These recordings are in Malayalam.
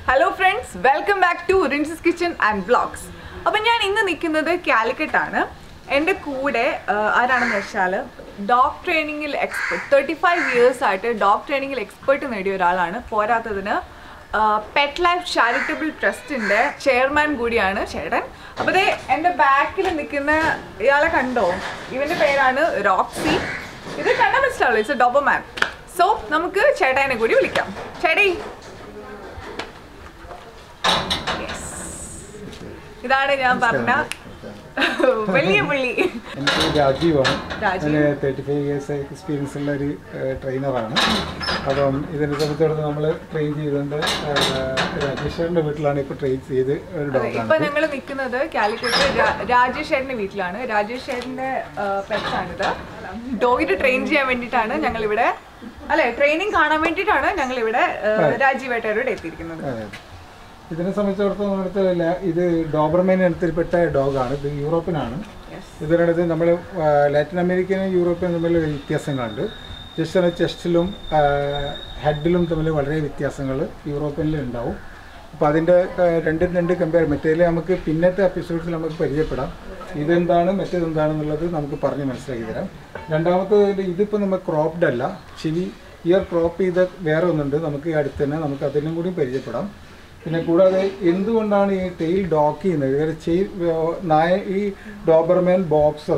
Hello friends welcome back to റിൻസസ് കിച്ചൺ ആൻഡ് ബ്ലോഗ്സ് അപ്പം ഞാൻ ഇന്ന് നിൽക്കുന്നത് കാലിക്കറ്റ് ആണ് എൻ്റെ കൂടെ ആ, ആരാണെന്ന് വെച്ചാൽ ഡോഗ് ട്രെയിനിങ്ങിൽ എക്സ്പെർട്ട് തേർട്ടി ഫൈവ് ഇയേഴ്സ് ആയിട്ട് ഡോഗ് ട്രെയിനിങ്ങിൽ എക്സ്പെർട്ട് നേടിയ ഒരാളാണ് പോരാത്തതിന് പെറ്റ് ലൈഫ് ചാരിറ്റബിൾ ട്രസ്റ്റിൻ്റെ ചെയർമാൻ കൂടിയാണ് ചേട്ടൻ അപ്പോൾ ദേ എൻ്റെ ബാക്കിൽ നിൽക്കുന്ന ഇയാളെ കണ്ടോ ഇവൻ്റെ പേരാണ് റോക്സി ഇത് കണ്ടാൽ മനസ്സിലാവുള്ളൂ ഇറ്റ്സ് എ ഡോബർമാൻ സോ നമുക്ക് ചേട്ടായിനെ കൂടി വിളിക്കാം ചേട്ടേ Yes. ഇതാണ് ഞാൻ പറഞ്ഞ വലിയ പുള്ളി എനിക്ക് രാജീവാണ് രാജീവ്. ഞാൻ തേർട്ടി ഫൈവ് ഇയേഴ്സ് എക്സ്പീരിയൻസ് ഉള്ള ഒരു ട്രെയിനറാണ് അപ്പം ഇതിനെ സംബന്ധിച്ചിടത്തോളം നമ്മൾ ട്രെയിൻ ചെയ്തുകൊണ്ട് രാജേശ്വരൻ്റെ വീട്ടിലാണ് ഇപ്പോൾ ട്രെയിൻ ചെയ്ത് ഒരു അതെ, ഇപ്പൊ ഡോഗാണ് ഞങ്ങൾ നിൽക്കുന്നത് കാലിക്കറ്റ് രാ- രാജേഷ് ചേട്ടന്റെ വീട്ടിലാണ് രാജേഷ് ചേട്ടന്റെ പെറ്റ്സ് ആണിത് ഡോഗിനെ ട്രെയിൻ ചെയ്യാൻ വേണ്ടിയിട്ടാണ് ഞങ്ങൾ ഇവിടെ അല്ലെ ട്രെയിനിങ് കാണാൻ വേണ്ടിയിട്ടാണ് ഞങ്ങൾ ഇവിടെ രാജീവേട്ടരോട് എത്തിയിരിക്കുന്നത് അതെ ഇതിനെ സംബന്ധിച്ചിടത്തോളം നമ്മുടെ ല- ഇത് ഡോബർമേൻ ഇനത്തിൽപ്പെട്ട ഡോഗാണ് ഇത് യൂറോപ്പിനാണ് Yes. ഇതിനടുത്ത് നമ്മൾ ലാറ്റിൻ അമേരിക്കനും യൂറോപ്പിനും തമ്മിൽ വ്യത്യാസങ്ങളുണ്ട് ജസ്റ്റ് ചെസ്റ്റിലും ഹെഡിലും തമ്മിൽ വളരെ വ്യത്യാസങ്ങൾ യൂറോപ്പിനിൽ ഉണ്ടാവും അപ്പോൾ അതിൻ്റെ രണ്ടും രണ്ട് കമ്പയർ മറ്റേതിൽ നമുക്ക് പിന്നത്തെ എപ്പിസോഡ്സിൽ നമുക്ക് പരിചയപ്പെടാം ഇതെന്താണ് മറ്റേത് എന്താണെന്നുള്ളത് നമുക്ക് പറഞ്ഞ് മനസ്സിലാക്കി തരാം രണ്ടാമത്തത് ഇതിപ്പോൾ നമ്മൾ ക്രോപ്ഡ് അല്ല ചെവി ഇയർ ക്രോപ്പ് ചെയ്ത വേറെ ഒന്നുണ്ട് നമുക്ക് ഈ അടുത്ത് തന്നെ നമുക്ക് അതിനും കൂടി പരിചയപ്പെടാം പിന്നെ കൂടാതെ എന്തുകൊണ്ടാണ് ഈ ടെയിൽ ഡോക്ക് ചെയ്യുന്നത് ഇവരെ ചെയിൽ നായ ഈ ഡോബർമാൻ ബോക്സർ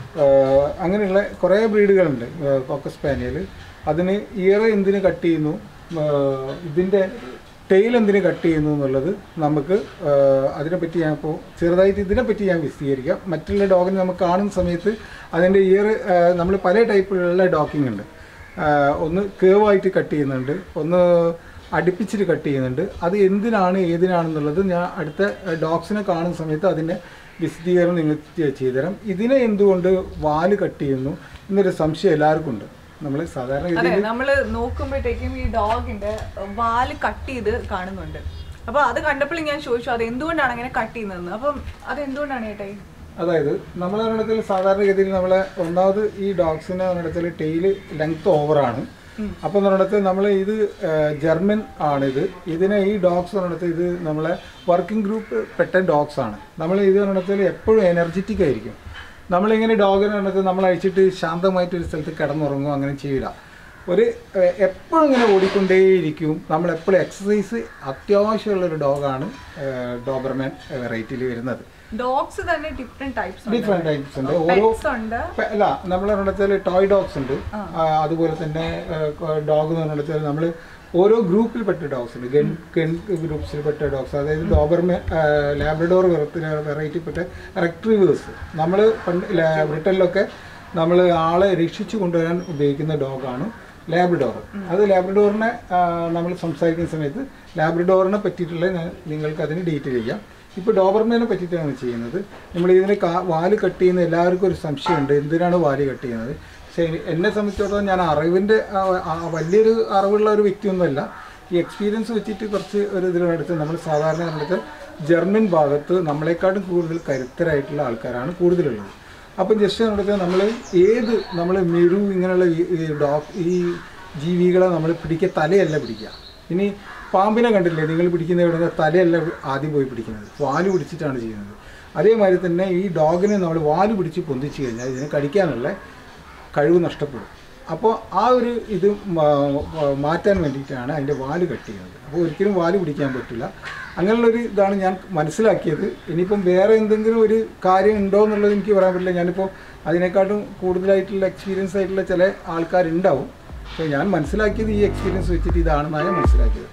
അങ്ങനെയുള്ള കുറേ ബ്രീഡുകളുണ്ട് കോക്കസ് സ്പാനിയൽ അതിന് ഇയർ എന്തിന് കട്ട് ചെയ്യുന്നു ഏഹ് ഇതിൻ്റെ ടെയിൽ എന്തിന് കട്ട് ചെയ്യുന്നു എന്നുള്ളത് നമുക്ക് ഏഹ് അതിനെപ്പറ്റി ഞാൻ ഇപ്പോൾ ചെറുതായിട്ട് ഇതിനെപ്പറ്റി ഞാൻ വിശദീകരിക്കാം മറ്റുള്ള ഡോഗിനെ നമുക്ക് കാണുന്ന സമയത്ത് അതിൻ്റെ ഇയർ നമ്മൾ പല ടൈപ്പിലുള്ള ഡോക്കിംഗ് ഉണ്ട് ആഹ് ഒന്ന് കേവായിട്ട് കട്ട് ചെയ്യുന്നുണ്ട് ഒന്ന് അടുപ്പിച്ചിട്ട് കട്ട് ചെയ്യുന്നുണ്ട് അത് എന്തിനാണ് ഏതിനാണെന്നുള്ളത് ഞാൻ അടുത്ത ഡോഗ്സിനെ കാണുന്ന സമയത്ത് അതിൻ്റെ വിശദീകരണം നിങ്ങൾക്ക് ചെയ്തുതരാം ഇതിനെ എന്തുകൊണ്ട് വാല് കട്ട് ചെയ്യുന്നു എന്നൊരു സംശയം എല്ലാവർക്കും ഉണ്ട് നമ്മൾ സാധാരണ അതെ ഇതിൽ നമ്മള് നോക്കുമ്പോഴത്തേക്കും ഈ ഡോഗിന്റെ വാല് കട്ട് ചെയ്ത് കാണുന്നുണ്ട് അപ്പൊ അത് കണ്ടപ്പോൾ ഞാൻ ചോദിച്ചു അത് എന്തുകൊണ്ടാണ് അങ്ങനെ കട്ട് ചെയ്യുന്നതെന്ന് അപ്പം അത് എന്തുകൊണ്ടാണ് ചേട്ടായി അതായത് നമ്മളെ ഒരിടത്തിൽ സാധാരണഗതിയിൽ നമ്മളെ ഒന്നാമത് ഈ ഡോഗ്സിനെ ഒരിടത്തിൽ ടെയില് ലെങ്ത് ഓവറാണ് അപ്പം ഒരിടത്ത് നമ്മൾ ഇത് ഏഹ്, ജർമ്മൻ ആണിത് ഇതിനെ ഈ ഡോഗ്സ് ഒരിടത്ത് ഇത് നമ്മളെ വർക്കിംഗ് ഗ്രൂപ്പ് പെട്ട ഡോഗ്സ് ആണ് നമ്മൾ ഇത് ഒരിടത്തിൽ എപ്പോഴും എനർജറ്റിക് ആയിരിക്കും നമ്മളിങ്ങനെ ഡോഗിനെ ഒരിടത്ത് നമ്മൾ അഴിച്ചിട്ട് ശാന്തമായിട്ട് ഒരു സ്ഥലത്ത് കിടന്നുറങ്ങും അങ്ങനെ ചെയ്യില്ല ഒരു ഏഹ്, എപ്പോഴും ഇങ്ങനെ ഓടിക്കൊണ്ടേയിരിക്കും നമ്മൾ എപ്പോഴും എക്സസൈസ് അത്യാവശ്യമുള്ളൊരു ഡോഗാണ് ഡോബർമാൻ വെറൈറ്റിയിൽ വരുന്നത് ഡോഗ്സ് തന്നെ ഡിഫറെന്റ് ടൈപ്സ് ഉണ്ട് ഡിഫറെന്റ് ടൈപ്സ് ഉണ്ട് ഓരോ പെറ്റ്സ് ഉണ്ട് ഇപ്പൊ അല്ല നമ്മളെ വെച്ചാൽ ടോയ് ഡോഗ്സ് ഉണ്ട് ആ, അതുപോലെ തന്നെ ഡോഗ് എന്ന് പറഞ്ഞാൽ നമ്മൾ ഓരോ ഗ്രൂപ്പിൽപ്പെട്ട ഡോഗ്സ് ഉണ്ട് ഗൺ ഗൺ ഗ്രൂപ്പ്സിൽപ്പെട്ട ഡോഗ്സ് അതായത് ഡോബർമേ ലാബ്രഡോർ വെറൈറ്റിപ്പെട്ട റെക്ട്രീവേഴ്സ് നമ്മൾ പണ്ട് ലാ- ബ്രിട്ടനിലൊക്കെ നമ്മൾ ആളെ രക്ഷിച്ചു കൊണ്ടുവരാൻ ഉപയോഗിക്കുന്ന ഡോഗാണ് ലാബ്രഡോർ അത് ലാബ്രഡോറിനെ നമ്മൾ സംസാരിക്കുന്ന സമയത്ത് ലാബ്രഡോറിനെ പറ്റിയിട്ടുള്ള ഞാൻ നിങ്ങൾക്ക് അതിന് ഡീറ്റെയിൽ ചെയ്യാം ഇപ്പോൾ ഡോബർമേനെ പറ്റിയിട്ടാണ് ചെയ്യുന്നത് നമ്മൾ ഇതിന് കാ വാല് കട്ട് ചെയ്യുന്ന എല്ലാവർക്കും ഒരു സംശയമുണ്ട് എന്തിനാണ് വാല് കട്ട് ചെയ്യുന്നത് പക്ഷേ എനി- എന്നെ സംബന്ധിച്ചിടത്തോളം ഞാൻ അറിവിൻ്റെ ആ- ആ വലിയൊരു അറിവുള്ള ഒരു വ്യക്തിയൊന്നുമല്ല ഈ എക്സ്പീരിയൻസ് വെച്ചിട്ട് കുറച്ച് ഒരു ഇതിനടുത്ത് നമ്മൾ സാധാരണ നമ്മുടെ ജർമ്മൻ ഭാഗത്ത് നമ്മളെക്കാട്ടും കൂടുതൽ കരുത്തരായിട്ടുള്ള ആൾക്കാരാണ് കൂടുതലുള്ളത് അപ്പം ജസ്റ്റ് നമ്മുടെ നമ്മൾ ഏത് നമ്മൾ മെഴു ഇങ്ങനെയുള്ള ഈ- ഈ ഡോഗ് ഈ ജീവികളെ നമ്മൾ പിടിക്കുക തലയല്ല പിടിക്കുക ഇനി പാമ്പിനെ കണ്ടില്ലേ നിങ്ങൾ പിടിക്കുന്ന ഇവിടെ തലയല്ല ആദ്യം പോയി പിടിക്കുന്നത് വാല് പിടിച്ചിട്ടാണ് ചെയ്യുന്നത് അതേമാതിരി തന്നെ ഈ ഡോഗിനെ നമ്മൾ വാല് പിടിച്ച് പൊന്തിച്ച് കഴിഞ്ഞാൽ ഇതിനെ കടിക്കാനുള്ള കഴിവ് നഷ്ടപ്പെടും അപ്പോൾ ആ ഒരു ഇത് മാ- മാറ്റാൻ വേണ്ടിയിട്ടാണ് അതിൻ്റെ വാല് കട്ട് ചെയ്യുന്നത് അപ്പോൾ ഒരിക്കലും വാല് പിടിക്കാൻ പറ്റില്ല അങ്ങനെയുള്ളൊരു ഇതാണ് ഞാൻ മനസ്സിലാക്കിയത് ഇനിയിപ്പം വേറെ എന്തെങ്കിലും ഒരു കാര്യം ഉണ്ടോ എന്നുള്ളത് എനിക്ക് പറയാൻ പറ്റില്ല ഞാനിപ്പോൾ അതിനെക്കാട്ടും കൂടുതലായിട്ടുള്ള എക്സ്പീരിയൻസ് ആയിട്ടുള്ള ചില ആൾക്കാരുണ്ടാവും പക്ഷേ ഞാൻ മനസ്സിലാക്കിയത് ഈ എക്സ്പീരിയൻസ് വെച്ചിട്ട് ഇതാണെന്നാണ് ഞാൻ മനസ്സിലാക്കിയത്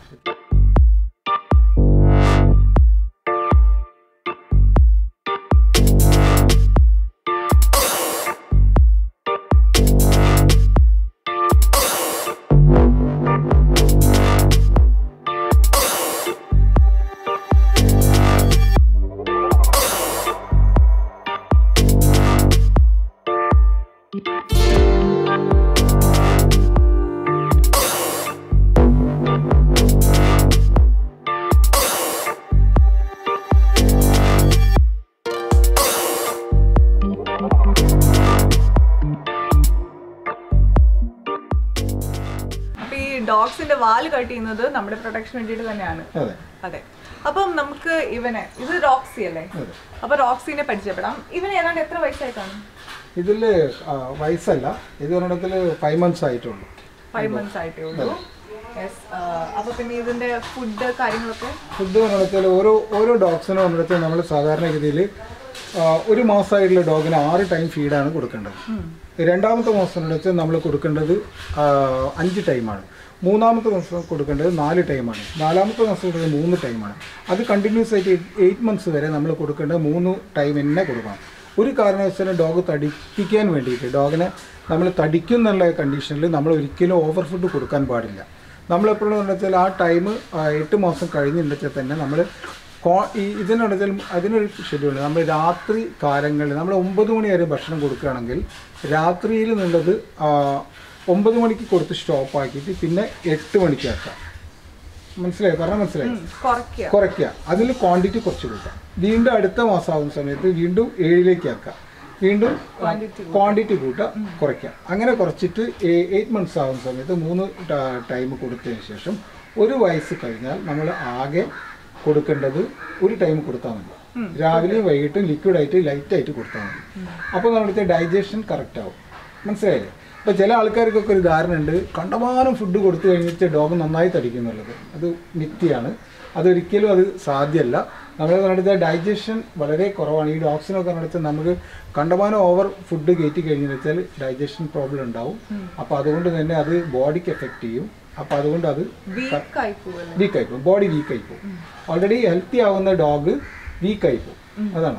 ഡോഗ്സിന്റെ വാല് കട്ട് ചെയ്യുന്നത് നമ്മുടെ പ്രൊട്ടക്ഷൻ വേണ്ടിയിട്ട് തന്നെയാണ് അതെ അതെ അപ്പം നമുക്ക് ഇവനെ ഇത് റോക്സി അല്ലേ അതെ അപ്പൊ റോക്സിനെ പരിചയപ്പെടാം ഇവന് ഏതാണ്ട് എത്ര വയസ്സായിട്ടാണ് ഇതിൽ വയസ്സല്ല ഇത് ഒരിടത്തിൽ ഫൈവ് മന്ത്സ് ആയിട്ടുള്ളൂ ഫൈവ് മന്ത്സ് ആയിട്ടേ ഉള്ളൂ യെസ് അപ്പൊ പിന്നെ ഇതിന്റെ ഫുഡ് കാര്യങ്ങളൊക്കെ ഫുഡ് എന്ന് വെച്ചാൽ ഓരോ ഓരോ ഡോഗ്സിനും വന്നിടത്ത് നമ്മൾ സാധാരണഗതിയിൽ ഒരു മാസമായിട്ടുള്ള ഡോഗിന് ആറ് ടൈം ഫീഡാണ് കൊടുക്കേണ്ടത് രണ്ടാമത്തെ മാസം എന്ന് വെച്ചാൽ നമ്മൾ കൊടുക്കേണ്ടത് ആ, അഞ്ച് ടൈമാണ് മൂന്നാമത്തെ മാസം കൊടുക്കേണ്ടത് നാല് ടൈമാണ് നാലാമത്തെ മാസം കൊടുക്കുന്നത് മൂന്ന് ടൈമാണ് അത് കണ്ടിന്യൂസ് ആയിട്ട് എയ്റ്റ് മന്ത്സ് വരെ നമ്മൾ കൊടുക്കേണ്ടത് മൂന്ന് ടൈം തന്നെ കൊടുക്കണം ഒരു കാരണവശാലും ഡോഗ് തടിപ്പിക്കാൻ വേണ്ടിയിട്ട് ഡോഗിനെ നമ്മൾ തടിക്കും എന്നുള്ള കണ്ടീഷനിൽ നമ്മൾ ഒരിക്കലും ഓവർ ഫുഡ് കൊടുക്കാൻ പാടില്ല നമ്മളെപ്പോഴും എന്ന് വെച്ചാൽ ആ ടൈം എട്ട് മാസം കഴിഞ്ഞിട്ടുണ്ടെച്ചാൽ തന്നെ നമ്മൾ ഈ ഇതിനുണ്ടെച്ചാൽ അതിനൊരു ഷെഡ്യൂൾ നമ്മൾ രാത്രി കാലങ്ങളിൽ നമ്മൾ ഒമ്പത് മണി വരെ ഭക്ഷണം കൊടുക്കുകയാണെങ്കിൽ രാത്രിയിൽ നിന്നുള്ളത് ആ, ഒമ്പത് മണിക്ക് കൊടുത്ത് സ്റ്റോപ്പ് ആക്കിയിട്ട് പിന്നെ എട്ട് മണിക്ക് ആക്കാം മനസ്സിലായി പറഞ്ഞാൽ മനസ്സിലായി കുറയ്ക്കുക കുറയ്ക്കുക അതിൽ ക്വാണ്ടിറ്റി കുറച്ച് കൂട്ടാം വീണ്ടും അടുത്ത മാസം ആവുന്ന സമയത്ത് വീണ്ടും ഏഴിലേക്ക് ആക്കാം വീണ്ടും ക്വാണ്ടിറ്റി കൂട്ടുക കുറയ്ക്കുക അങ്ങനെ കുറച്ചിട്ട് എയ്റ്റ് മന്ത്സ് ആവുന്ന സമയത്ത് മൂന്ന് ടൈം കൊടുത്തതിന് ശേഷം ഒരു വയസ്സ് കഴിഞ്ഞാൽ നമ്മൾ ആകെ കൊടുക്കേണ്ടത് ഒരു ടൈം കൊടുത്താൽ മതി രാവിലെയും വൈകിട്ടും ലിക്വിഡായിട്ട് ലൈറ്റായിട്ട് കൊടുത്താൽ മതി അപ്പോൾ നമ്മുടെ ഡൈജഷൻ കറക്റ്റ് ആവും മനസ്സിലായില്ലേ ഇപ്പോൾ ചില ആൾക്കാർക്കൊക്കെ ഒരു ധാരണ ഉണ്ട് കണ്ടമാനം ഫുഡ് കൊടുത്തു കഴിഞ്ഞിട്ട് ഡോഗ് നന്നായി തടിക്കും എന്നുള്ളത് അത് മിഥ്യയാണ് അതൊരിക്കലും അത് സാധ്യമല്ല നമ്മൾ കണ്ടെടുത്ത ഡൈജഷൻ വളരെ കുറവാണ് ഈ ഡോഗ്സിനൊക്കെ കണ്ടെടുത്ത് നമുക്ക് കണ്ടമാനം ഓവർ ഫുഡ് കയറ്റി കഴിഞ്ഞു വെച്ചാൽ ഡൈജഷൻ പ്രോബ്ലം ഉണ്ടാവും അപ്പോൾ അതുകൊണ്ട് തന്നെ അത് ബോഡിക്ക് എഫക്റ്റ് ചെയ്യും അപ്പോൾ അതുകൊണ്ട് അത് വീക്ക് ആയി പോവല്ലേ വീക്കായി പോകും ബോഡി വീക്കായി പോകും ഓൾറെഡി ഹെൽത്തി ആവുന്ന ഡോഗ് വീക്കായി പോകും അതാണ്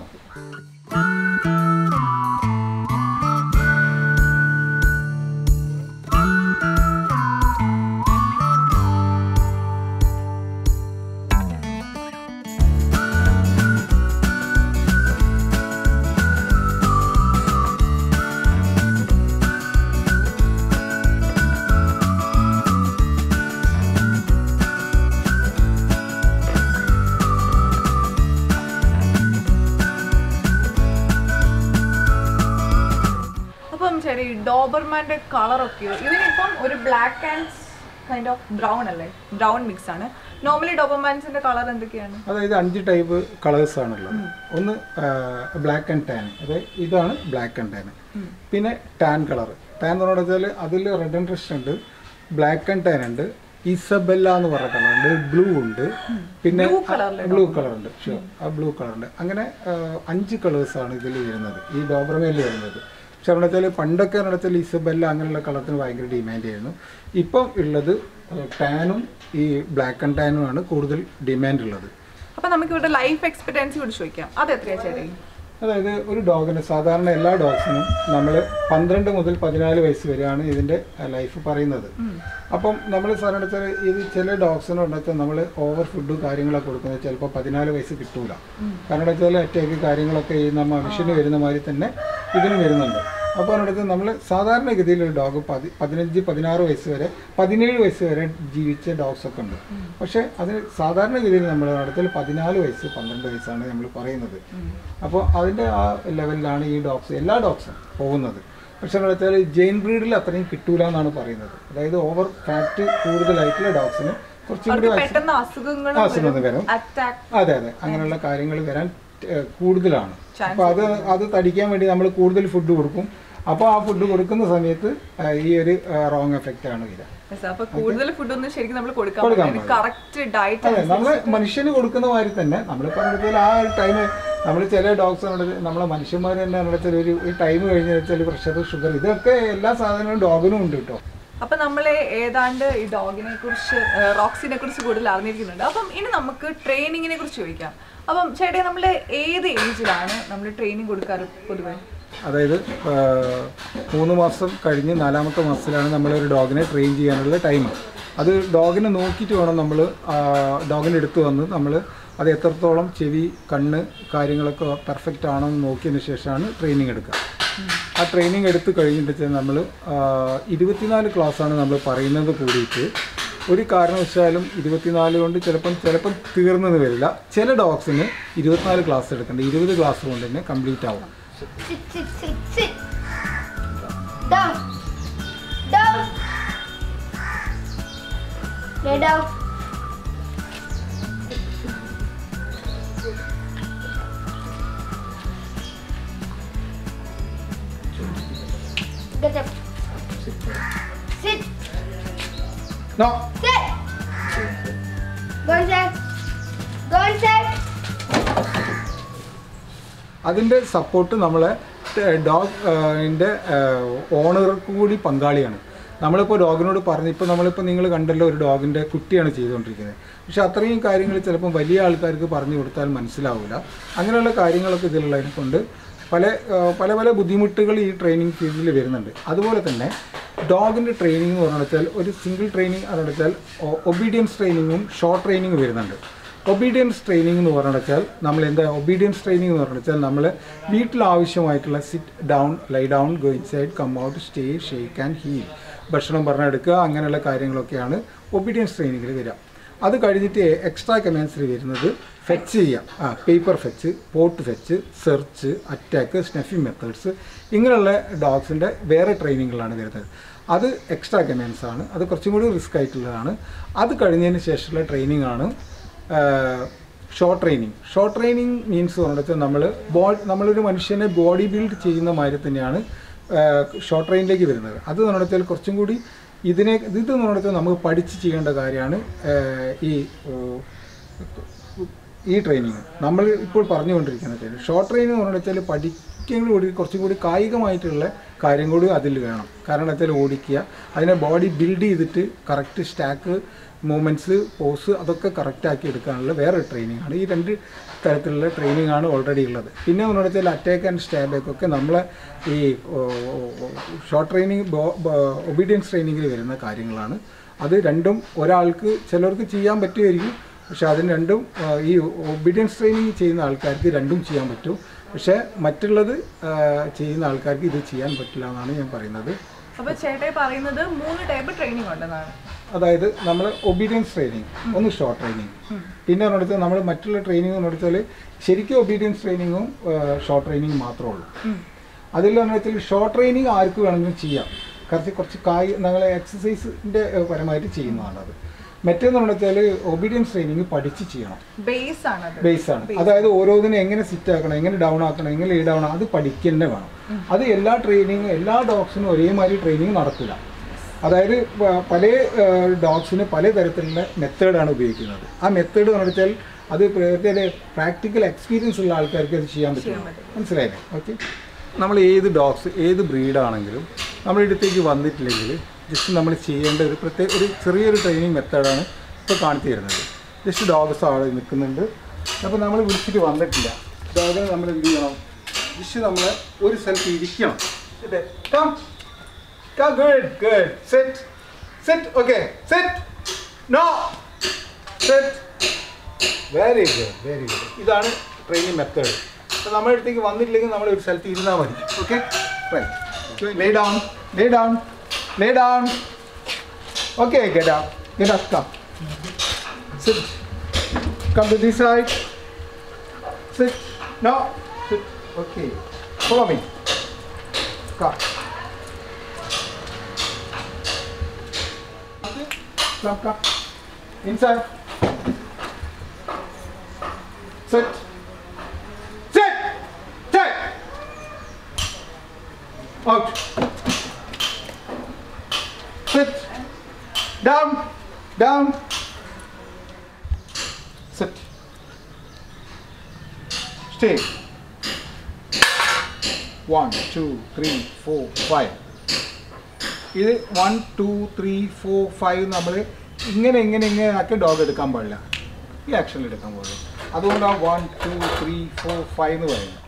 അപ്പം ശരി ഡോബർമാന്റെ കളറൊക്കെയോ ഇതിനിപ്പം ഒരു black and kind of brown അല്ലേ ബ്രൗൺ മിക്സ് ആണ് നോർമലി ഡോബർമാൻസിന്റെ കളർ എന്തൊക്കെയാണ് അതായത് അഞ്ച് ടൈപ്പ് കളേഴ്സ് ആണുള്ളത് ഒന്ന് ബ്ലാക്ക് ആൻഡ് ടാൻ അതായത് ഇതാണ് ബ്ലാക്ക് ആൻഡ് ടാൻ പിന്നെ ടാൻ കളർ ടാൻ എന്ന് പറഞ്ഞാൽ അതിൽ റെഡ് ആൻഡ് റെസ്റ്റ് ഉണ്ട് ബ്ലാക്ക് ആൻഡ് ടാൻ ഉണ്ട് ഇസബെല്ല എന്ന് പറഞ്ഞ കളർ ഉണ്ട് ബ്ലൂ ഉണ്ട് പിന്നെ Blue colour ബ്ലൂ കളർ ഉണ്ട് ഷുവർ ആ ബ്ലൂ കളർ ഉണ്ട് അങ്ങനെ ആ, അഞ്ച് കളേഴ്സ് ആണ് ഇതിൽ വരുന്നത് ഈ ഡോബർമേലിൽ വരുന്നത് പക്ഷെ അവിടെ വെച്ചാൽ പണ്ടൊക്കെ എന്ന് വെച്ചാൽ ഇസബെല്ല അങ്ങനെയുള്ള കളറിന് ഭയങ്കര ഡിമാൻഡ് ആയിരുന്നു ഇപ്പം ഉള്ളത് ടാനും ഈ ബ്ലാക്ക് ആൻഡ് ടാനും ആണ് കൂടുതൽ ഡിമാൻഡ് ഉള്ളത് അപ്പൊ നമുക്ക് ഇവിടെ ലൈഫ് എക്സ്പെക്ടൻസി കൂടി ചോദിക്കാം അത് എത്രയാ ചേട്ടൻ അതായത് ഒരു ഡോഗിന് സാധാരണ എല്ലാ ഡോഗ്സിനും നമ്മൾ പന്ത്രണ്ട് മുതൽ പതിനാല് വയസ്സ് വരെയാണ് ഇതിൻ്റെ ലൈഫ് പറയുന്നത് അപ്പം നമ്മൾ സാധാരണ വെച്ചാൽ ഇത് ചില ഡോഗ്സിന് ഉണ്ടെച്ചാൽ നമ്മൾ ഓവർ ഫുഡും കാര്യങ്ങളൊക്കെ കൊടുക്കുന്നത് ചിലപ്പോൾ പതിനാല് വയസ്സ് കിട്ടൂല കാരണം വെച്ചാൽ അറ്റാക്ക് കാര്യങ്ങളൊക്കെ ഈ നമ്മ മനുഷ്യന് വരുന്ന മാതിരി തന്നെ ഇതിന് വരുന്നുണ്ട് അപ്പോൾ അതിനടുത്ത് നമ്മൾ സാധാരണഗതിയിൽ ഒരു ഡോഗ് പതി പതിനഞ്ച് പതിനാറ് വയസ്സ് വരെ പതിനേഴ് വയസ്സ് വരെ ജീവിച്ച ഡോഗ്സ് ഒക്കെ ഉണ്ട് പക്ഷേ അതിന് സാധാരണഗതിയിൽ നമ്മൾ നടത്തിൽ പതിനാല് വയസ്സ് പന്ത്രണ്ട് വയസ്സാണ് നമ്മൾ പറയുന്നത് അപ്പോൾ അതിൻ്റെ ആ ലെവലിലാണ് ഈ ഡോഗ്സ് എല്ലാ ഡോഗ്സും പോകുന്നത് പക്ഷേ എന്ന് വെച്ചാൽ ജെയിൻ ബ്രീഡിൽ അത്രയും കിട്ടൂല എന്നാണ് പറയുന്നത് അതായത് ഓവർ ഫാറ്റ് കൂടുതലായിട്ടുള്ള ഡോഗ്സിന് കുറച്ചും കൂടി അവർക്ക് വയസ്സ് പെട്ടെന്ന് അസുഖങ്ങൾ അസുഖം വരും അറ്റാക്ക് അതെ അതെ അങ്ങനെയുള്ള കാര്യങ്ങൾ വരാൻ ഏഹ്, കൂടുതലാണ് അപ്പോൾ അത് അത് തടിക്കാൻ വേണ്ടി നമ്മൾ കൂടുതൽ ഫുഡ് കൊടുക്കും അപ്പോൾ ആ ഫുഡ് കൊടുക്കുന്ന സമയത്ത് ഏഹ്, ഈ ഒരു റോങ് എഫക്റ്റ് ആണ് വരിക അപ്പൊ കൂടുതൽ ഫുഡ് ഒന്നും ശരിക്കും നമ്മൾ കൊടുക്കാൻ കൊടുക്കാൻ പാടില്ല കറക്റ്റ് ഡയറ്റ് അതെ നമ്മൾ മനുഷ്യന് കൊടുക്കുന്ന മാതിരി തന്നെ നമ്മളിപ്പോൾ എടുത്താൽ ആ ഒരു ടൈം നമ്മൾ ചില ഡോഗ്സ് നമ്മളെ മനുഷ്യന്മാർ തന്നെ വെച്ചാൽ ഒരു ഈ ടൈം കഴിഞ്ഞ് വെച്ചാൽ പ്രഷർ ഷുഗർ ഇതൊക്കെ എല്ലാ സാധനങ്ങളും ഡോഗിനും ഉണ്ട് കേട്ടോ അപ്പൊ നമ്മള് ഏതാണ്ട് ഈ ഡോഗിനെ കുറിച്ച് റോക്സിനെ കുറിച്ച് കൂടുതൽ അറിഞ്ഞിരിക്കുന്നുണ്ട് അപ്പം ഇനി നമുക്ക് ട്രെയിനിങ്ങിനെ കുറിച്ച് ചോദിക്കാം അപ്പം ചേട്ടാ നമ്മൾ ഏത് ഏജിലാണ് നമ്മൾ ട്രെയിനിങ് കൊടുക്കാറ് പൊതുവെ അതായത് ആ, മൂന്ന് മാസം കഴിഞ്ഞ് നാലാമത്തെ മാസത്തിലാണ് നമ്മളൊരു ഡോഗിനെ ട്രെയിൻ ചെയ്യാനുള്ള ടൈം അത് ഡോഗിനെ നോക്കിയിട്ട് വേണം നമ്മൾ ഡോഗിനെ എടുത്തു വന്ന് നമ്മൾ അത് എത്രത്തോളം ചെവി കണ്ണ് കാര്യങ്ങളൊക്കെ പെർഫെക്റ്റ് ആണോ എന്ന് നോക്കിയതിന് ശേഷമാണ് ട്രെയിനിങ് എടുക്കുക ആ ട്രെയിനിങ് എടുത്ത് കഴിഞ്ഞിട്ട് നമ്മൾ ഇരുപത്തിനാല് ക്ലാസ്സാണ് നമ്മൾ പറയുന്നത് കൂടിയിട്ട് ഒരു കാരണവശാലും ഇരുപത്തിനാല് കൊണ്ട് ചിലപ്പം ചിലപ്പം തീർന്നെന്ന് വരില്ല ചില ഡോഗ്സിന് ഇരുപത്തിനാല് ക്ലാസ് എടുക്കേണ്ട ഇരുപത് ക്ലാസ് കൊണ്ട് തന്നെ കംപ്ലീറ്റ് ആവും Sit, sit, sit, sit. Down. Down. Lay down. Get up. Sit. No Sit. Go inside. Go inside. അതിൻ്റെ സപ്പോർട്ട് നമ്മളെ ഡോഗിൻ്റെ ഓണർക്ക് കൂടി പങ്കാളിയാണ് നമ്മളിപ്പോൾ ഡോഗിനോട് പറഞ്ഞ് ഇപ്പോൾ നമ്മളിപ്പോൾ നിങ്ങൾ കണ്ടല്ലോ ഒരു ഡോഗിൻ്റെ കുട്ടിയാണ് ചെയ്തുകൊണ്ടിരിക്കുന്നത് പക്ഷെ അത്രയും കാര്യങ്ങൾ ചിലപ്പോൾ വലിയ ആൾക്കാർക്ക് പറഞ്ഞു കൊടുത്താൽ മനസ്സിലാവില്ല അങ്ങനെയുള്ള കാര്യങ്ങളൊക്കെ ഇതിലുള്ളതിനെ കൊണ്ട് പല ആ, പല പല ബുദ്ധിമുട്ടുകൾ ഈ ട്രെയിനിങ് ഫീൽഡിൽ വരുന്നുണ്ട് അതുപോലെ തന്നെ ഡോഗിൻ്റെ ട്രെയിനിങ് എന്ന് പറഞ്ഞു വെച്ചാൽ ഒരു സിംഗിൾ ട്രെയിനിങ് എന്ന് വെച്ചാൽ ഒബീഡിയൻസ് ട്രെയിനിങ്ങും ഷോർട്ട് ട്രെയിനിങ് വരുന്നുണ്ട് ഒബീഡിയൻസ് ട്രെയിനിങ് എന്ന് പറഞ്ഞു വെച്ചാൽ നമ്മൾ എന്താ ഒബീഡിയൻസ് ട്രെയിനിങ് എന്ന് പറഞ്ഞു വെച്ചാൽ നമ്മൾ വീട്ടിൽ ആവശ്യമായിട്ടുള്ള sit down lie down go inside come out stay shake and heel ഭക്ഷണം പറഞ്ഞെടുക്കുക അങ്ങനെയുള്ള കാര്യങ്ങളൊക്കെയാണ് ഒബീഡിയൻസ് ട്രെയിനിങ്ങിൽ വരിക അത് കഴിഞ്ഞിട്ട് എക്സ്ട്രാ കമാൻഡ്സിൽ വരുന്നത് ഫെച്ച് ചെയ്യാം ആ paper fetch pot fetch search attack sniffing methods ഇങ്ങനെയുള്ള ഡോഗ്സിൻ്റെ വേറെ ട്രെയിനിങ്ങുകളാണ് വരുന്നത് അത് എക്സ്ട്രാ കമാൻഡ്സ് ആണ് അത് കുറച്ചും കൂടി റിസ്ക് ആയിട്ടുള്ളതാണ് അത് കഴിഞ്ഞതിന് ശേഷമുള്ള ട്രെയിനിങ് ആണ് short training short training means പറഞ്ഞാൽ നമ്മൾ ബോ നമ്മളൊരു മനുഷ്യനെ ബോഡി ബിൽഡ് ചെയ്യുന്ന മാതിരി തന്നെയാണ് ഷോർട്ട് ട്രെയിനിലേക്ക് വരുന്നത് അത് എന്ന് പറഞ്ഞാൽ കുറച്ചും കൂടി ഇതിനെ ഇത് എന്ന് പറഞ്ഞാൽ നമുക്ക് പഠിച്ച് ചെയ്യേണ്ട കാര്യമാണ് ഈ ഏഹ്, ഈ ട്രെയിനിങ് നമ്മൾ ഇപ്പോൾ പറഞ്ഞുകൊണ്ടിരിക്കുന്ന ട്രെയിനിങ് ഷോർട്ട് ട്രെയിനിങ് എന്ന് പറഞ്ഞാൽ പഠിക്കുന്നത് കൂടി കുറച്ചും കൂടി കായികമായിട്ടുള്ള കാര്യം കൂടി അതിൽ വേണം കാരണം വെച്ചാൽ ഓടിക്കുക അതിനെ ബോഡി ബിൽഡ് ചെയ്തിട്ട് കറക്റ്റ് സ്റ്റാക്ക് മൂവ്മെൻറ്റ്സ് പോസ് അതൊക്കെ കറക്റ്റ് ആക്കി എടുക്കാനുള്ള വേറെ ട്രെയിനിങ് ആണ് ഈ രണ്ട് തരത്തിലുള്ള ട്രെയിനിങ് ആണ് ഓൾറെഡി ഉള്ളത് പിന്നെ എന്ന് വെച്ചാൽ അറ്റാക്ക് ആൻഡ് സ്റ്റാബേക്ക് ഒക്കെ നമ്മളെ ഈ ഷോർട്ട് ട്രെയിനിങ് ഒബീഡിയൻസ് ട്രെയിനിങ്ങിൽ വരുന്ന കാര്യങ്ങളാണ് അത് രണ്ടും ഒരാൾക്ക് ചിലർക്ക് ചെയ്യാൻ പറ്റുമായിരിക്കും പക്ഷെ അതിന് രണ്ടും ആ, ഈ ഒബീഡിയൻസ് ട്രെയിനിങ് ചെയ്യുന്ന ആൾക്കാർക്ക് രണ്ടും ചെയ്യാൻ പറ്റും പക്ഷേ മറ്റുള്ളത് ആ, ചെയ്യുന്ന ആൾക്കാർക്ക് ഇത് ചെയ്യാൻ പറ്റില്ല എന്നാണ് ഞാൻ പറയുന്നത് അപ്പൊ ചേട്ടായി പറയുന്നത് മൂന്ന് ടൈപ്പ് ട്രെയിനിങ് ഉണ്ടെന്നാണ് അതായത് നമ്മൾ ഒബീഡിയൻസ് ട്രെയിനിങ് ഒന്ന് ഷോർട്ട് ട്രെയിനിങ് പിന്നെ എന്ന് പറഞ്ഞാൽ നമ്മൾ മറ്റുള്ള ട്രെയിനിങ് എന്ന് പറഞ്ഞാൽ ശരിക്കും ഒബീഡിയൻസ് ട്രെയിനിങ്ങും ഷോർട്ട് ട്രെയിനിങ്ങും മാത്രമേ ഉള്ളൂ അതിൽ പറഞ്ഞാൽ ഷോർട്ട് ട്രെയിനിങ് ആർക്ക് വേണമെങ്കിലും ചെയ്യാം കുറച്ച് കുറച്ച് കായ് നമ്മൾ എക്സസൈസിൻ്റെ പരമായിട്ട് ചെയ്യുന്നതാണ് അത് മറ്റേന്ന് പറഞ്ഞാൽ ഒബീഡിയൻസ് ട്രെയിനിങ് പഠിച്ച് ചെയ്യണം ബേസ് ആണ് അത് ബേസ് ആണ് അതായത് ഓരോന്നിനും എങ്ങനെ സിറ്റ് ആക്കണം എങ്ങനെ ഡൗൺ ആക്കണം എങ്ങനെ ലീഡ് ആവണം അത് പഠിക്കന്നെ വേണം അത് എല്ലാ ട്രെയിനിങ്ങും എല്ലാ ഡോഗ്സിനും ഒരേമാതിരി ട്രെയിനിങ് നടക്കില്ല അതായത് പ- പല ഡോഗ്സിന് പല തരത്തിലുള്ള മെത്തേഡാണ് ഉപയോഗിക്കുന്നത് ആ മെത്തേഡ് എന്ന് വെച്ചാൽ അത് പ്രാക്ടിക്കൽ എക്സ്പീരിയൻസ് ഉള്ള ആൾക്കാർക്ക് അത് ചെയ്യാൻ പറ്റും മനസ്സിലായില്ലേ ഓക്കെ നമ്മൾ ഏത് ഡോഗ്സ് ഏത് ബ്രീഡാണെങ്കിലും നമ്മുടെ അടുത്തേക്ക് വന്നിട്ടില്ലെങ്കിൽ ജസ്റ്റ് നമ്മൾ ചെയ്യേണ്ട ഒരു പ്രത്യേക ഒരു ചെറിയൊരു ട്രെയിനിങ് മെത്തേഡാണ് ഇപ്പോൾ കാണിച്ചു തരുന്നത് ജസ്റ്റ് ഡോഗ്സ് ആളെ നിൽക്കുന്നുണ്ട് അപ്പോൾ നമ്മൾ വിളിച്ചിട്ട് വന്നിട്ടില്ല ഡോഗിനെ നമ്മൾ എന്ത് ചെയ്യണം ജസ്റ്റ് നമ്മൾ ഒരു സ്ഥലത്ത് ഇരിക്കണം come come good good sit sit okay sit no sit very good very good ഇതാണ് ട്രെയിനിങ് മെത്തേഡ് അപ്പോൾ നമ്മുടെ അടുത്തേക്ക് വന്നിട്ടില്ലെങ്കിൽ നമ്മൾ ഒരു സ്ഥലത്ത് ഇരുന്നാൽ മതി okay lay down lay down lay down okay get out get up come sit come to this side sit no sit okay follow me come Come, come. Inside. Sit. Sit. Sit. Out. Sit. Down. Down. Sit. Stay. One, two, three, four, five. ഇത് one two three four five നമ്മൾ ഇങ്ങനെ ഇങ്ങനെ ഇങ്ങനെ ആക്കി ഡോഗ് എടുക്കാൻ പാടില്ല ഈ ആക്ഷനിൽ എടുക്കാൻ പാടില്ല അതുകൊണ്ടാണ് one two three four five എന്ന് പറയുന്നത്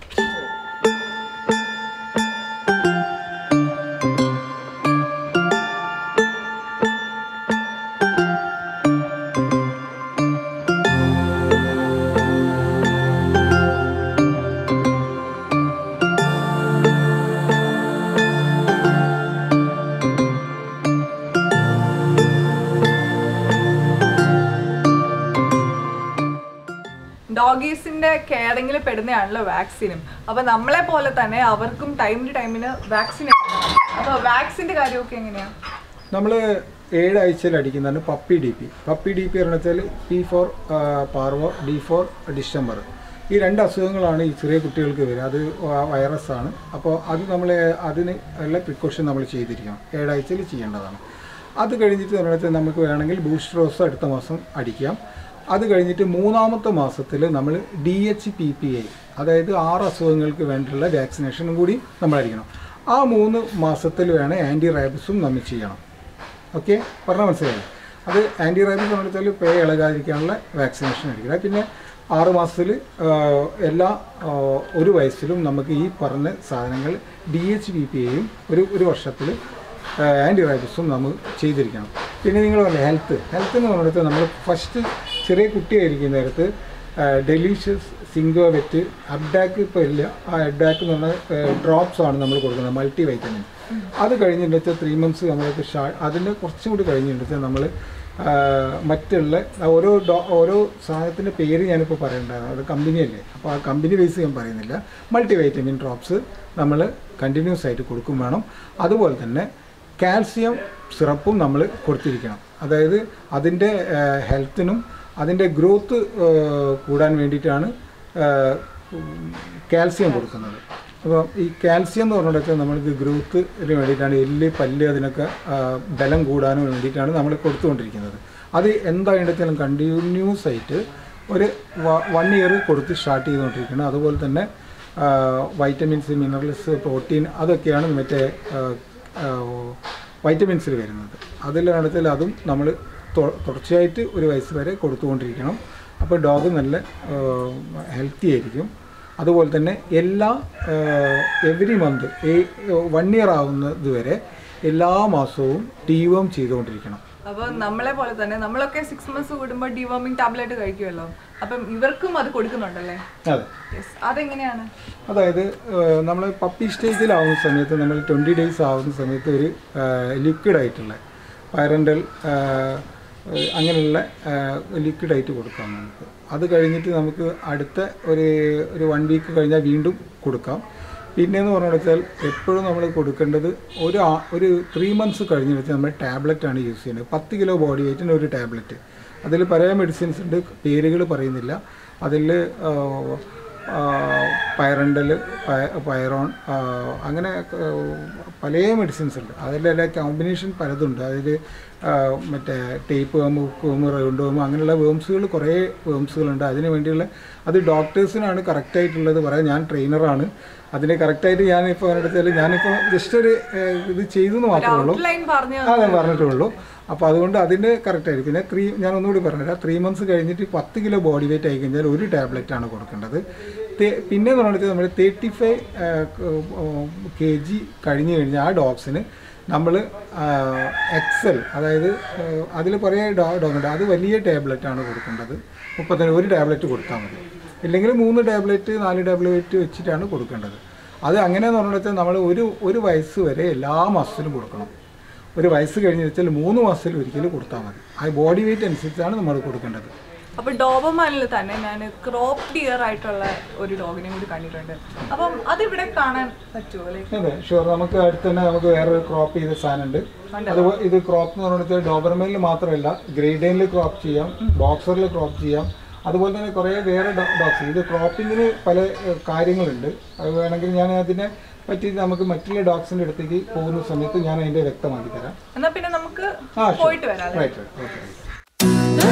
ഡോഗീസിന്റെ കെയറിങ്ങിൽ പെടുന്നതാണല്ലോ വാക്സിനും അപ്പൊ നമ്മളെ പോലെ തന്നെ അവർക്കും ടൈമിന് ടൈമിന് വാക്സിൻ എടുക്കണം അപ്പൊ വാക്സിന്റെ കാര്യമൊക്കെ എങ്ങനെയാ നമ്മൾ ഏഴ് ആഴ്ചയിൽ അടിക്കുന്നതാണ് puppy D P puppy D P എന്ന് വെച്ചാൽ P for parvo D for distemper ഈ രണ്ട് അസുഖങ്ങളാണ് ഈ ചെറിയ കുട്ടികൾക്ക് വരിക അത് വൈറസ് ആണ് അപ്പോൾ അത് നമ്മൾ അതിന് ഉള്ള പ്രിക്കോഷൻ നമ്മൾ ചെയ്തിരിക്കണം ഏഴാഴ്ചയിൽ ചെയ്യേണ്ടതാണ് അത് കഴിഞ്ഞിട്ട് നമ്മൾ നമുക്ക് വേണമെങ്കിൽ ബൂസ്റ്റർ ഡോസ് അടുത്ത മാസം അടിക്കാം അത് കഴിഞ്ഞിട്ട് മൂന്നാമത്തെ മാസത്തിൽ നമ്മൾ D H P P I അതായത് ആറ് അസുഖങ്ങൾക്ക് വേണ്ടിയുള്ള വാക്സിനേഷനും കൂടി നമ്മൾ അടിക്കണം ആ മൂന്ന് മാസത്തിൽ വേണം ആൻറ്റി റൈബിസും നമ്മൾ ചെയ്യണം ഓക്കെ പറഞ്ഞാൽ മനസ്സിലായി അത് ആൻറ്റി റൈബിസ് എന്ന് വെച്ചാൽ പേ ഇളകാതിരിക്കാനുള്ള വാക്സിനേഷൻ അടിക്കുക പിന്നെ ആറ് മാസത്തിൽ എല്ലാ ആ, ഒരു വയസ്സിലും നമുക്ക് ഈ പറഞ്ഞ സാധനങ്ങൾ ഡി എച്ച് ബി പി ഐയും ഒരു ഒരു വർഷത്തിൽ ആൻറ്റി റൈബിസും നമ്മൾ ചെയ്തിരിക്കണം പിന്നെ നിങ്ങൾ പറഞ്ഞ ഹെൽത്ത് ഹെൽത്ത് എന്ന് പറഞ്ഞിട്ട് നമ്മൾ ഫസ്റ്റ് ചെറിയ കുട്ടിയായിരിക്കുന്ന നേരത്ത് ഡെലീഷ്യസ് സിംഗോവെറ്റ് അബ്ഡാക്ക് ഇപ്പോൾ ഇല്ല ആ അബ്ഡാക്ക് എന്ന് പറഞ്ഞാൽ ഡ്രോപ്സ് ആണ് നമ്മൾ കൊടുക്കുന്നത് മൾട്ടി വൈറ്റമിൻ അത് കഴിഞ്ഞിട്ട് വെച്ചാൽ ത്രീ മന്ത്സ് നമ്മൾക്ക് ഷാ അതിൻ്റെ കുറച്ചും കൂടി കഴിഞ്ഞിട്ട് വെച്ചാൽ നമ്മൾ മറ്റുള്ള ഓരോ ഡോ ഓരോ സാധനത്തിൻ്റെ പേര് ഞാനിപ്പോൾ പറയണ്ടായിരുന്നു അത് കമ്പനിയല്ലേ അപ്പോൾ ആ കമ്പനി ബേസ് ഞാൻ പറയുന്നില്ല മൾട്ടി വൈറ്റമിൻ ഡ്രോപ്സ് നമ്മൾ കണ്ടിന്യൂസ് ആയിട്ട് കൊടുക്കും വേണം അതുപോലെ തന്നെ കാൽസ്യം സിറപ്പും നമ്മൾ കൊടുത്തിരിക്കണം അതായത് അതിൻ്റെ ഹെൽത്തിനും അതിൻ്റെ ഗ്രോത്ത് കൂടാൻ വേണ്ടിയിട്ടാണ് കാൽസ്യം കൊടുക്കുന്നത് അപ്പോൾ ഈ കാൽസ്യം എന്ന് പറഞ്ഞിട്ട് നമ്മൾക്ക് ഗ്രോത്തിന് വേണ്ടിയിട്ടാണ് എല്ല് പല്ല് അതിനൊക്കെ ആ, ബലം കൂടാനും വേണ്ടിയിട്ടാണ് നമ്മൾ കൊടുത്തുകൊണ്ടിരിക്കുന്നത് അത് എന്തായാലും കണ്ടിന്യൂസ് ആയിട്ട് ഒരു വൺ ഇയർ കൊടുത്ത് സ്റ്റാർട്ട് ചെയ്തുകൊണ്ടിരിക്കുന്നത് അതുപോലെ തന്നെ വൈറ്റമിൻസ് മിനറൽസ് പ്രോട്ടീൻ അതൊക്കെയാണ് മറ്റേ വൈറ്റമിൻസിൽ വരുന്നത് അതിലാണെങ്കിൽ അതും നമ്മൾ തുടർച്ചയായിട്ട് ഒരു വയസ്സ് വരെ കൊടുത്തുകൊണ്ടിരിക്കണം അപ്പോൾ ഡോഗ് നല്ല ഹെൽത്തി ആയിരിക്കും അതുപോലെ തന്നെ എല്ലാ എവറി മന്ത് വൺ ഇയർ ആവുന്നത് വരെ എല്ലാ മാസവും ടീവം ചെയ്തുകൊണ്ടിരിക്കണം അപ്പൊ നമ്മളെ പോലെ തന്നെ നമ്മളൊക്കെ സിക്സ് മന്ത്സ് കൂടുമ്പോൾ ഡിവോമിംഗ് ടാബ്ലറ്റ് കഴിക്കുമല്ലോ അപ്പം ഇവർക്കും അത് കൊടുക്കുന്നുണ്ടല്ലേ അതെ യെസ് അതെങ്ങനെയാണ് അതായത് നമ്മൾ പപ്പി സ്റ്റേജിലാവുന്ന സമയത്ത് നമ്മൾ ട്വൻറ്റി ഡേയ്സ് ആവുന്ന സമയത്ത് ഒരു ലിക്വിഡ് ആയിട്ടുള്ള പൈറൻ്റൽ അങ്ങനെയുള്ള ലിക്വിഡ് ആയിട്ട് കൊടുക്കാം നമുക്ക് അത് കഴിഞ്ഞിട്ട് നമുക്ക് അടുത്ത ഒരു ഒരു വൺ വീക്ക് കഴിഞ്ഞാൽ വീണ്ടും കൊടുക്കാം പിന്നെയെന്ന് പറഞ്ഞു വെച്ചാൽ എപ്പോഴും നമ്മൾ കൊടുക്കേണ്ടത് ഒരു ആ- ഒരു ത്രീ മന്ത്സ് കഴിഞ്ഞ് വെച്ചാൽ നമ്മൾ ടാബ്ലറ്റ് ആണ് യൂസ് ചെയ്യുന്നത് പത്ത് കിലോ ബോഡി വെയിറ്റിന് ഒരു ടാബ്ലറ്റ് അതിൽ പല മെഡിസിൻസ് ഉണ്ട് പേരുകൾ പറയുന്നില്ല അതിൽ പൈറണ്ടൽ പൈറോൺ ആ, അങ്ങനെ ആ, പല മെഡിസിൻസ് ഉണ്ട് അതിലെല്ലാം കോമ്പിനേഷൻ പലതുണ്ട് അതിൽ മറ്റേ ടേപ്പ് വേം വേം റൗണ്ട് വേം അങ്ങനെയുള്ള വേംസുകൾ കുറേ വേംസുകളുണ്ട് അതിന് വേണ്ടിയുള്ള അത് ഡോക്ടേഴ്സിനാണ് കറക്റ്റായിട്ടുള്ളത് പറയാം ഞാൻ ട്രെയിനറാണ് അതിന് കറക്റ്റായിട്ട് ഞാനിപ്പോൾ എടുത്താൽ ഞാനിപ്പോൾ ജസ്റ്റ് ഒരു ഏ, ഇത് ചെയ്തു എന്ന് മാത്രമേ ഉള്ളൂ ഔട്ട്ലൈൻ പറഞ്ഞു അതെ പറഞ്ഞിട്ടുള്ളൂ അപ്പോൾ അതുകൊണ്ട് അതിൻ്റെ കറക്റ്റായിട്ട് പിന്നെ ത്രീ ഞാൻ ഒന്നുകൂടി പറഞ്ഞുതരാം ത്രീ മന്ത്സ് കഴിഞ്ഞിട്ട് പത്ത് കിലോ ബോഡി വെയിറ്റ് ആയി കഴിഞ്ഞാൽ ഒരു ടാബ്ലറ്റ് ആണ് കൊടുക്കേണ്ടത് തേ- പിന്നെ എന്ന് പറഞ്ഞിട്ട് നമ്മൾ തേർട്ടി ഫൈവ് കെ ജി കഴിഞ്ഞ് കഴിഞ്ഞാൽ ആ ഡോഗ്സിന് നമ്മൾ എക്സൽ അതായത് അതിൽ കുറേ ഡോ ഡോഗുണ്ട് അത് വലിയ ടാബ്ലറ്റ് ആണ് കൊടുക്കേണ്ടത് മുപ്പത്തിന് ഒരു ടാബ്ലറ്റ് കൊടുത്താൽ മതി ഇല്ലെങ്കിൽ മൂന്ന് ടാബ്ലറ്റ് നാല് ടാബ്ലറ്റ് വെച്ചിട്ടാണ് കൊടുക്കേണ്ടത് അത് അങ്ങനെയെന്ന് പറഞ്ഞാൽ നമ്മൾ ഒരു ഒരു വയസ്സ് വരെ എല്ലാ മാസത്തിലും കൊടുക്കണം ഒരു വയസ്സ് കഴിഞ്ഞ് വെച്ചാൽ മൂന്ന് മാസത്തിൽ ഒരിക്കലും കൊടുത്താൽ മതി ആ ബോഡി വെയിറ്റ് അനുസരിച്ചാണ് നമ്മൾ കൊടുക്കേണ്ടത് അപ്പൊ ഡോബർമാനിൽ തന്നെ ഞാൻ ക്രോപ്പ് ഡിയർ ആയിട്ടുള്ള ഒരു ഡോഗിനെ കൂടി കണ്ടിട്ടുണ്ട് അപ്പം അതിവിടെ കാണാൻ പറ്റുമോ ലൈക്ക് അതെ ഷുവർ നമുക്ക് അടുത്ത് തന്നെ നമുക്ക് വേറെ ക്രോപ്പ് ചെയ്ത സാധനമുണ്ട് അതുപോലെ ഇത് ക്രോപ്പ് എന്ന് പറഞ്ഞാൽ ഡോബർമെയിൽ മാത്രമല്ല ഗ്രേഡൈനിൽ ക്രോപ്പ് ചെയ്യാം ബോക്സറിൽ ക്രോപ്പ് ചെയ്യാം അതുപോലെ തന്നെ കുറേ വേറെ ഡോഗ്സ് ഇത് ക്രോപ്പിങ്ങിന് പല ഏഹ്, കാര്യങ്ങളുണ്ട് അത് വേണമെങ്കിൽ ഞാൻ അതിനെ പറ്റി നമുക്ക് മറ്റുള്ള ഡോഗ്സിൻ്റെ അടുത്തേക്ക് പോകുന്ന സമയത്ത് ഞാൻ അതിൻ്റെ വ്യക്തമാക്കി തരാം എന്നാ പിന്നെ നമുക്ക് ആ sure. പോയിട്ട് വരാം അല്ലേ? റൈറ്റ് റൈറ്റ് ഓക്കെ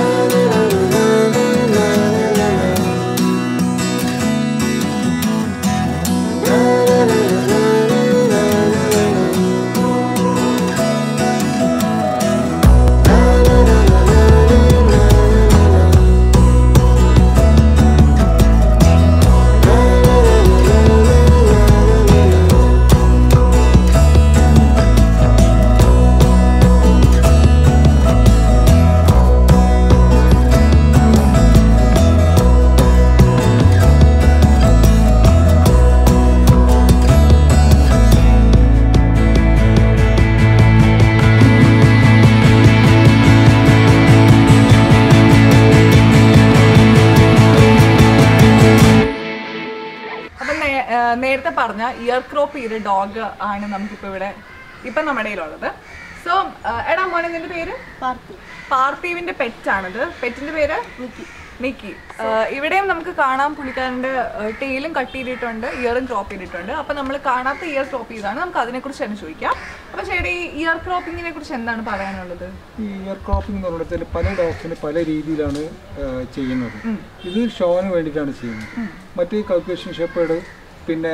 അപ്പൊ നേ- ആ, നേരത്തെ പറഞ്ഞ ഇയർ ക്രോപ്പ് ചെയ്ത ഡോഗ് ആണ് നമുക്കിപ്പോ ഇവിടെ ഇപ്പൊ നമ്മുടെ കയ്യിലുള്ളത് സോ എടാ മോനെ നിന്റെ പേര് പാർത്ഥീവിന്റെ പെറ്റാണിത് പെറ്റിന്റെ പേര് നിക്കി ആഹ് ഇവിടെയും നമുക്ക് കാണാം പുള്ളിക്കാരന്റെ ടെയിലും കട്ട് ചെയ്തിട്ടുണ്ട് ഇയറും ക്രോപ്പ് ചെയ്തിട്ടുണ്ട് അപ്പൊ നമ്മൾ കാണാത്ത ഇയർ ക്രോപ്പ് ചെയ്താണ് നമുക്ക് അതിനെ കുറിച്ച് തന്നെ ചോദിക്കാം അപ്പൊ ചേട്ടാ ഈ ഇയർ ക്രോപ്പിങ്ങിനെ കുറിച്ച് എന്താണ് പറയാനുള്ളത് ഈ ഇയർ ക്രോപ്പിംഗ് എന്ന് പറഞ്ഞാൽ പല ഡോഗ്സിന് പല രീതിയിലാണ് ആ, ചെയ്യുന്നത് ഇത് ഷോന് വേണ്ടിയിട്ടാണ് ചെയ്യുന്നത് മറ്റേ കൗക്കേഷ്യൻ ഷെപ്പേഡ് പിന്നെ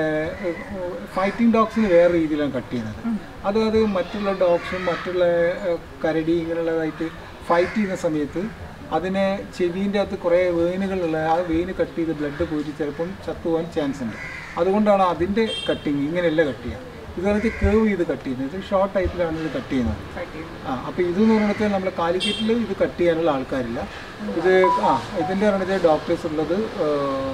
ഫൈറ്റിംഗ് ഡോഗ്സിന് വേറെ രീതിയിലാണ് കട്ട് ചെയ്യുന്നത് അത് അത് മറ്റുള്ള ഡോഗ്സും മറ്റുള്ള ആ, കരടി ഇങ്ങനെയുള്ളതായിട്ട് ഫൈറ്റ് ചെയ്യുന്ന സമയത്ത് അതിനെ ചെവീൻ്റെ അകത്ത് കുറേ വെയിനുകളുള്ള ആ വെയിന് കട്ട് ചെയ്ത് ബ്ലഡ് പോയിട്ട് ചിലപ്പം ചത്തുപോകാൻ ചാൻസ് ഉണ്ട് അതുകൊണ്ടാണ് അതിൻ്റെ കട്ടിങ് ഇങ്ങനെയല്ല കട്ട് ചെയ്യുക ഇതാണെങ്കിൽ കേവ് ചെയ്ത് കട്ട് ചെയ്യുന്നത് ഇത് ഷോർട്ട് ടൈപ്പിലാണ് ഇത് കട്ട് ചെയ്യുന്നത് ആ അപ്പോൾ ഇതെന്ന് പറയുന്നത് നമ്മുടെ കാലിക്കറ്റിൽ ഇത് കട്ട് ചെയ്യാനുള്ള ആൾക്കാരില്ല ഇത് ആ ഇതിൻ്റെ പറയുന്നത് ഡോക്ടേഴ്സ് ഉള്ളത് ആ,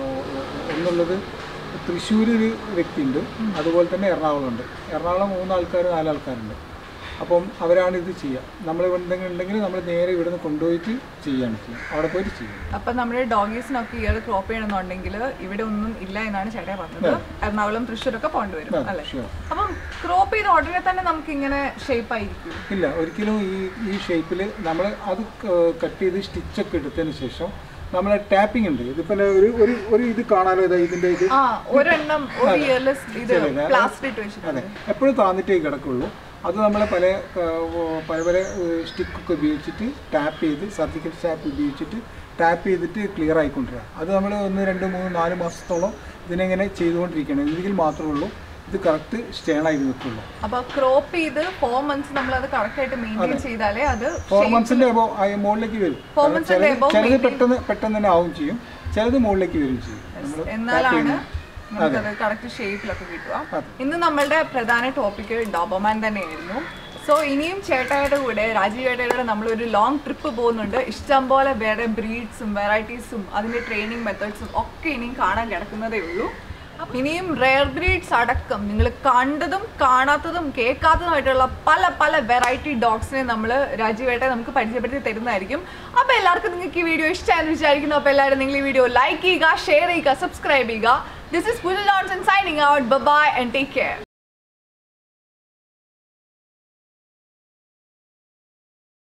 ഒന്നുള്ളത് തൃശ്ശൂർ ഒരു വ്യക്തിയുണ്ട് അതുപോലെ തന്നെ എറണാകുളം ഉണ്ട് എറണാകുളം മൂന്ന് ആൾക്കാർ നാല് ആൾക്കാരുണ്ട് അപ്പം അവരാണ് ഇത് ചെയ്യുക നമ്മൾ എന്തെങ്കിലും ഉണ്ടെങ്കിൽ നമ്മൾ നേരെ ഇവിടുന്ന് കൊണ്ടുപോയിട്ട് ചെയ്യാണ് ചെയ്യുക അവിടെ പോയിട്ട് ചെയ്യും അപ്പൊ നമ്മുടെ ഡോഗീസിനൊക്കെ ഇയർ ക്രോപ്പ് ചെയ്യണമെന്നുണ്ടെങ്കിൽ ഇവിടെ ഒന്നും ഇല്ല എന്നാണ് ചേട്ടാ പറഞ്ഞത് എറണാകുളം തൃശ്ശൂരൊക്കെ പോകേണ്ടി വരും അല്ലെ ഷുവർ അപ്പം ക്രോപ്പ് ചെയ്ത ഉടനെ തന്നെ നമുക്ക് ഇങ്ങനെ ഷേപ്പ് ആയിരിക്കും ഇല്ല ഒരിക്കലും ഈ ഈ ഷേപ്പിൽ നമ്മൾ അത് കട്ട് ചെയ്ത് സ്റ്റിച്ചൊക്കെ എടുത്തതിന് ശേഷം നമ്മൾ ടാപ്പിംഗ് ഉണ്ട് ഇതിപ്പോൾ ഒരു ഒരു ഒരു ഇത് കാണാലോ ഇതാ ഇതിൻ്റെ ഇത് ആ ഒരെണ്ണം ഒരു ഇയറിൽ ഇത് ശരി, അത് പ്ലാസ്റ്റർ ഇട്ട് വെച്ചിട്ടുണ്ട് അതെ എപ്പോഴും താന്നിട്ടേ കിടക്കുള്ളൂ അത് നമ്മൾ പല ആ, ഓ, പല പല സ്റ്റിക്കൊക്കെ ഉപയോഗിച്ചിട്ട് ടാപ്പ് ചെയ്ത് സർജിക്കൽ സ്റ്റാപ്പ് ഉപയോഗിച്ചിട്ട് ടാപ്പ് ചെയ്തിട്ട് ക്ലിയർ ആയിക്കൊണ്ടിരിക്കുക അത് നമ്മൾ ഒന്ന് രണ്ട് മൂന്ന് നാല് മാസത്തോളം ഇതിനെങ്ങനെ ചെയ്തുകൊണ്ടിരിക്കണം എങ്കിൽ മാത്രമേ ഉള്ളൂ ഇത് കറക്റ്റ് സ്റ്റേണായി നിൽക്കുള്ളൂ അപ്പൊ ക്രോപ്പ് ചെയ്ത് ഫോർ മന്ത്സ് നമ്മൾ അത് കറക്റ്റ് ആയിട്ട് മെയിൻറ്റെയിൻ ചെയ്താലേ അത് ഫോർ മന്ത്സിന്റെ അബോ മുകളിലേക്ക് വരും Four കാരണം months ന്റെ ചിലത് above ചിലത് maintain- പെട്ടെന്ന് പെട്ടെന്ന് തന്നെ ആവും ചെയ്യും ചിലത് മുകളിലേക്ക് വരും ചെയ്യും നമ്മള് tap എന്നാലാണ് ചെയ്യുന്ന- നമുക്കത് കറക്റ്റ് ഷേപ്പിലൊക്കെ കിട്ടുക അതെ. ഇന്ന് നമ്മളുടെ പ്രധാന ടോപ്പിക് ഡോബമാൻ തന്നെയായിരുന്നു സോ ഇനിയും ചേട്ടായുടെ കൂടെ രാജീവ് ചേട്ടായുടെ കൂടെ നമ്മളൊരു ലോങ് ട്രിപ്പ് പോകുന്നുണ്ട് ഇഷ്ടംപോലെ വേറെ ബ്രീഡ്സും വെറൈറ്റീസും അതിന്റെ ട്രെയിനിങ് മെത്തേഡ്സും ഒക്കെ ഇനിയും കാണാൻ കിടക്കുന്നതേ ഉള്ളൂ അപ്പൊ ഇനിയും റെയർ ബ്രീഡ്സ് അടക്കം നിങ്ങൾ കണ്ടതും കാണാത്തതും കേൾക്കാത്തതുമായിട്ടുള്ള പല പല വെറൈറ്റി ഡോഗ്സിനെ നമ്മൾ രാജീവേട്ടെ നമുക്ക് പരിചയപ്പെടുത്തി തരുന്നതായിരിക്കും അപ്പോൾ എല്ലാവർക്കും നിങ്ങൾക്ക് ഈ വീഡിയോ ഇഷ്ടമായെന്ന് വിചാരിക്കുന്നു അപ്പോൾ എല്ലാവരും നിങ്ങൾ ഈ വീഡിയോ ലൈക്ക് ചെയ്യുക ഷെയർ ചെയ്യുക സബ്സ്ക്രൈബ് ചെയ്യുക this is pull lawns and signing out bye and take care